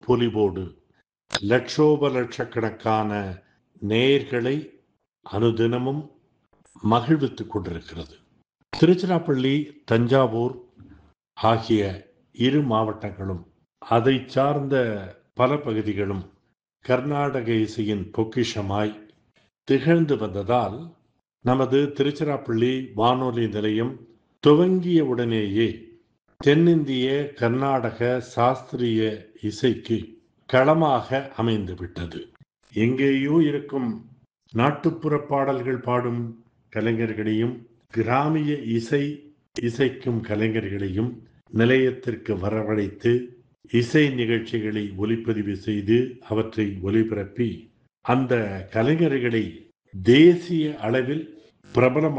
பொலிவோடு லட்சோப லட்சக்கணக்கான நேயர்களை அனுதினமும் மகிழ்வித்துக் கொண்டிருக்கிறது திருச்சிராப்பள்ளி தஞ்சாவூர் ஆகிய இரு மாவட்டங்களும் அதை சார்ந்த பல பகுதிகளும் கர்நாடக இசையின் பொக்கிஷமாய் திகழ்ந்து வந்ததால் நமது திருச்சிராப்பள்ளி வானொலி நிலையம் துவங்கிய உடனேயே தென்னிந்திய கர்நாடக சாஸ்திரிய இசைக்கு களமாக அமைந்து விட்டது எங்கேயோ இருக்கும் நாட்டுப்புற பாடல்கள் பாடும் கலைஞர்களையும் கிராமிய இசை இசைக்கும் கலைஞர்களையும் நிலையத்திற்கு வரவழைத்து இசை நிகழ்ச்சிகளை ஒலிப்பதிவு செய்து அவற்றை ஒலிபரப்பி அந்த கலைஞர்களை தேசிய அளவில் பிரபலம்